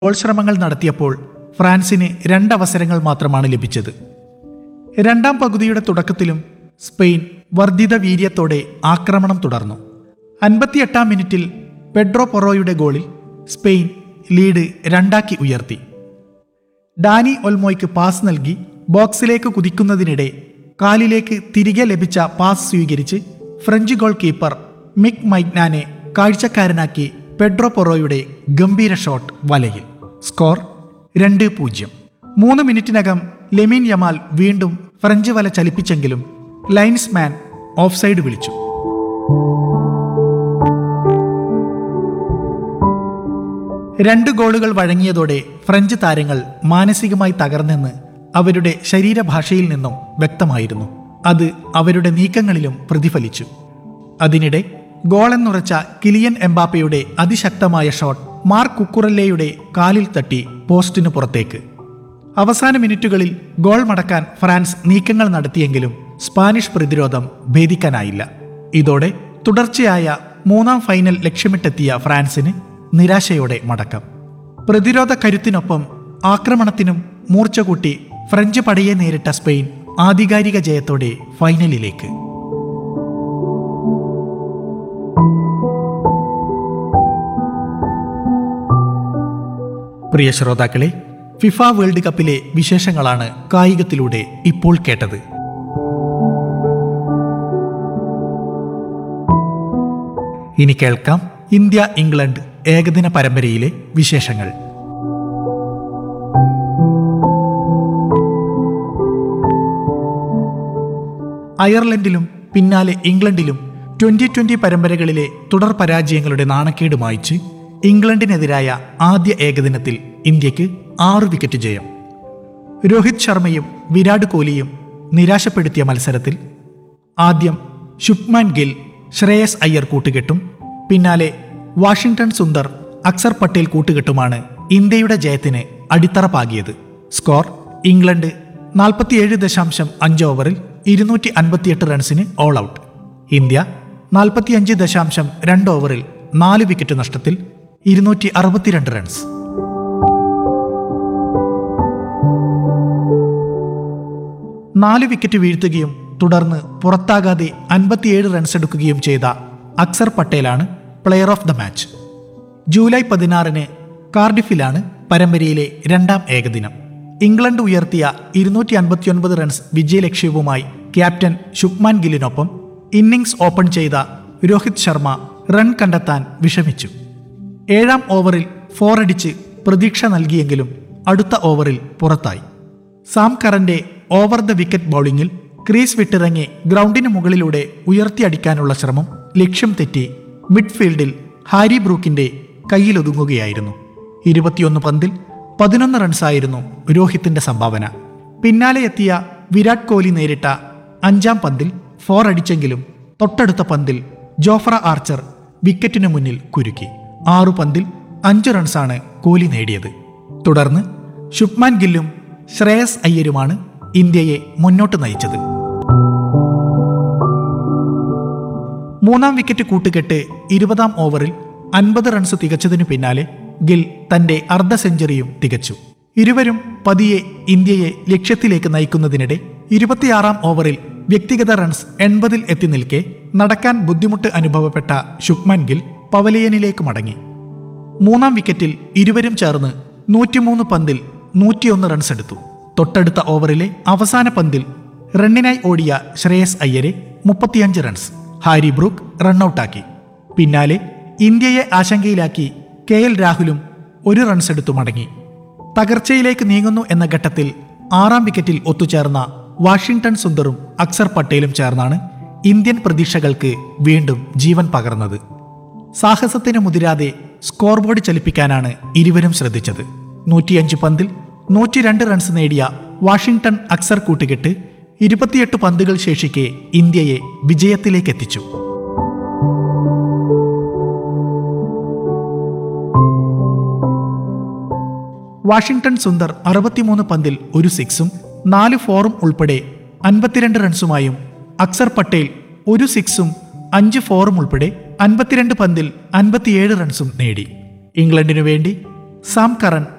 goal ശ്രമങ്ങൾ നടത്തിയപ്പോൾ ഫ്രാൻസിന് രണ്ടവസരങ്ങൾ മാത്രമാണ് ലഭിച്ചത് രണ്ടാം പകുതിയുടെ തുടക്കത്തിലും സ്പെയിൻ വർദ്ധിത വീര്യത്തോടെ ആക്രമണം തുടർന്നു അൻപത്തിയെട്ടാം മിനിറ്റിൽ പെഡ്രോ പൊറോയുടെ ഗോളിൽ സ്പെയിൻ ലീഡ് രണ്ടാക്കി ഉയർത്തി ഡാനി ഒൽമോയ്ക്ക് പാസ് നൽകി ബോക്സിലേക്ക് കുതിക്കുന്നതിനിടെ കാലിലേക്ക് തിരികെ ലഭിച്ച പാസ് സ്വീകരിച്ച് ഫ്രഞ്ച് ഗോൾ കീപ്പർ മിക് മൈഗ്നാനെ കാഴ്ചക്കാരനാക്കി പെഡ്രോ പൊറോയുടെ ഗംഭീര ഷോട്ട് വലയിൽ സ്കോർ രണ്ട് പൂജ്യം മൂന്ന് മിനിറ്റിനകം ലെമിൻ യമാൽ വീണ്ടും ഫ്രഞ്ച് വല ചലിപ്പിച്ചെങ്കിലും ലൈൻസ്മാൻ ഓഫ്സൈഡ് വിളിച്ചു രണ്ട് ഗോളുകൾ വഴങ്ങിയതോടെ ഫ്രഞ്ച് താരങ്ങൾ മാനസികമായി തകർന്നെന്ന് അവരുടെ ശരീരഭാഷയിൽ നിന്നും വ്യക്തമായിരുന്നു അത് അവരുടെ നീക്കങ്ങളിലും പ്രതിഫലിച്ചു അതിനിടെ ഗോളെന്നുറച്ച കിലിയൻ എംബാപ്പയുടെ അതിശക്തമായ ഷോട്ട് മാർക്ക് കുക്കുറല്ലയുടെ കാലിൽ തട്ടി പോസ്റ്റിന് പുറത്തേക്ക് അവസാന മിനിറ്റുകളിൽ ഗോൾ മടക്കാൻ ഫ്രാൻസ് നീക്കങ്ങൾ നടത്തിയെങ്കിലും സ്പാനിഷ് പ്രതിരോധം ഭേദിക്കാനായില്ല ഇതോടെ തുടർച്ചയായ മൂന്നാം ഫൈനൽ ലക്ഷ്യമിട്ടെത്തിയ ഫ്രാൻസിന് നിരാശയോടെ മടക്കം പ്രതിരോധ കരുത്തിനൊപ്പം ആക്രമണത്തിനും മൂർച്ച കൂട്ടി ഫ്രഞ്ച് പടയെ നേരിട്ട സ്പെയിൻ ആധികാരിക ജയത്തോടെ ഫൈനലിലേക്ക് പ്രിയ ശ്രോതാക്കളെ ഫിഫ വേൾഡ് കപ്പിലെ വിശേഷങ്ങളാണ് കായികത്തിലൂടെ ഇപ്പോൾ കേട്ടത് ഇനി കേൾക്കാം ഇന്ത്യ ഇംഗ്ലണ്ട് ഏകദിന പരമ്പരയിലെ വിശേഷങ്ങൾ അയർലൻഡിലും പിന്നാലെ ഇംഗ്ലണ്ടിലും ട്വന്റി ട്വന്റി പരമ്പരകളിലെ തുടർ പരാജയങ്ങളുടെ നാണക്കേട് മായ്ച്ച് ഇംഗ്ലണ്ടിനെതിരായ ആദ്യ ഏകദിനത്തിൽ ഇന്ത്യക്ക് ആറ് വിക്കറ്റ് ജയം രോഹിത് ശർമ്മയും വിരാട് കോഹ്ലിയും നിരാശപ്പെടുത്തിയ മത്സരത്തിൽ ആദ്യം ശുഭ്മാൻ ഗിൽ ശ്രേയസ് അയ്യർ കൂട്ടുകെട്ടും പിന്നാലെ വാഷിംഗ്ടൺ സുന്ദർ അക്സർ പട്ടേൽ കൂട്ടുകെട്ടുമാണ് ഇന്ത്യയുടെ ജയത്തിന് അടിത്തറ പാകിയത് സ്കോർ ഇംഗ്ലണ്ട് നാൽപ്പത്തിയേഴ് ദശാംശം അഞ്ച് ഓവറിൽ ഇരുന്നൂറ്റി അൻപത്തിയെട്ട് റൺസിന് ഓൾ ഔട്ട് ഇന്ത്യ നാൽപ്പത്തിയഞ്ച് ദശാംശം രണ്ട് ഓവറിൽ നാല് വിക്കറ്റ് നഷ്ടത്തിൽ ഇരുന്നൂറ്റി അറുപത്തിരണ്ട് റൺസ് നാല് വിക്കറ്റ് വീഴ്ത്തുകയും തുടർന്ന് പുറത്താകാതെ അൻപത്തിയേഴ് റൺസ് എടുക്കുകയും ചെയ്ത അക്സർ പട്ടേലാണ് player of the match July പതിനാറിന് കാർഡിഫിലാണ് പരമ്പരയിലെ രണ്ടാം ഏകദിനം ഇംഗ്ലണ്ട് ഉയർത്തിയ ഇരുന്നൂറ്റി അൻപത്തിയൊൻപത് റൺസ് വിജയലക്ഷ്യവുമായി ക്യാപ്റ്റൻ ശുഭ്മാൻ ഗില്ലിനൊപ്പം ഇന്നിംഗ്സ് ഓപ്പൺ ചെയ്ത രോഹിത് ശർമ്മ റൺ കണ്ടെത്താൻ വിഷമിച്ചു ഏഴാം ഓവറിൽ ഫോർ അടിച്ച് പ്രതീക്ഷ നൽകിയെങ്കിലും അടുത്ത ഓവറിൽ പുറത്തായി സാം കറന്റെ ഓവർ ദ വിക്കറ്റ് ബൗളിംഗിൽ ക്രീസ് വിട്ടിറങ്ങി ഗ്രൗണ്ടിന് മുകളിലൂടെ ഉയർത്തിയടിക്കാനുള്ള ശ്രമം ലക്ഷ്യം തെറ്റി മിഡ്ഫീൽഡിൽ ഹാരി ബ്രൂക്കിന്റെ കയ്യിലൊതുങ്ങുകയായിരുന്നു ഇരുപത്തിയൊന്ന് പന്തിൽ പതിനൊന്ന് റൺസായിരുന്നു രോഹിത്തിന്റെ സംഭാവന പിന്നാലെ എത്തിയ വിരാട് കോഹ്ലി നേരിട്ട അഞ്ചാം പന്തിൽ ഫോർ അടിച്ചെങ്കിലും തൊട്ടടുത്ത പന്തിൽ ജോഫ്ര ആർച്ചർ വിക്കറ്റിനു മുന്നിൽ കുരുക്കി ആറു പന്തിൽ അഞ്ച് റൺസാണ് കോഹ്ലി നേടിയത് തുടർന്ന് ശുഭ്മാൻ ഗില്ലും ശ്രേയസ് അയ്യരുമാണ് ഇന്ത്യയെ മുന്നോട്ട് നയിച്ചത് മൂന്നാം വിക്കറ്റ് കൂട്ടുകെട്ട് ഇരുപതാം ഓവറിൽ അൻപത് റൺസ് തികച്ചതിനു പിന്നാലെ ഗിൽ തന്റെ അർദ്ധ സെഞ്ചുറിയും തികച്ചു ഇരുവരും പതിയെ ഇന്ത്യയെ ലക്ഷ്യത്തിലേക്ക് നയിക്കുന്നതിനിടെ ഇരുപത്തിയാറാം ഓവറിൽ വ്യക്തിഗത റൺസ് എൺപതിൽ എത്തി നിൽക്കെ നടക്കാൻ ബുദ്ധിമുട്ട് അനുഭവപ്പെട്ട ശുഭ്മാൻ ഗിൽ പവലിയനിലേക്ക് മടങ്ങി മൂന്നാം വിക്കറ്റിൽ ഇരുവരും ചേർന്ന് നൂറ്റിമൂന്ന് പന്തിൽ നൂറ്റിയൊന്ന് റൺസ് എടുത്തു തൊട്ടടുത്ത ഓവറിലെ അവസാന പന്തിൽ റണ്ണിനായി ഓടിയ ശ്രേയസ് അയ്യരെ മുപ്പത്തിയഞ്ച് റൺസ് ഹാരി ബ്രൂക്ക് റണ്ണൌട്ടാക്കി പിന്നാലെ ഇന്ത്യയെ ആശങ്കയിലാക്കി കെ എൽ രാഹുലും ഒരു റൺസ് എടുത്തു മടങ്ങി തകർച്ചയിലേക്ക് നീങ്ങുന്നു എന്ന ഘട്ടത്തിൽ ആറാം വിക്കറ്റിൽ ഒത്തുചേർന്ന വാഷിംഗ്ടൺ സുന്ദറും അക്സർ പട്ടേലും ചേർന്നാണ് ഇന്ത്യൻ പ്രതീക്ഷകൾക്ക് വീണ്ടും ജീവൻ പകർന്നത് സാഹസത്തിന് മുതിരാതെ സ്കോർ ബോർഡ് ചലിപ്പിക്കാനാണ് ഇരുവരും ശ്രദ്ധിച്ചത് നൂറ്റിയഞ്ച് പന്തിൽ നൂറ്റിരണ്ട് റൺസ് നേടിയ വാഷിംഗ്ടൺ അക്സർ കൂട്ടുകെട്ട് ഇരുപത്തിയെട്ട് പന്തുകൾ ശേഷിക്കെ ഇന്ത്യയെ വിജയത്തിലേക്ക് എത്തിച്ചു വാഷിംഗ്ടൺ സുന്ദർ അറുപത്തിമൂന്ന് പന്തിൽ ഒരു സിക്സും നാല് ഫോറും ഉൾപ്പെടെ അൻപത്തിരണ്ട് റൺസുമായും അക്സർ പട്ടേൽ ഒരു സിക്സും അഞ്ച് ഫോറും ഉൾപ്പെടെ അൻപത്തിരണ്ട് പന്തിൽ അൻപത്തിയേഴ് റൺസും നേടി ഇംഗ്ലണ്ടിനു വേണ്ടി സാം കറൻ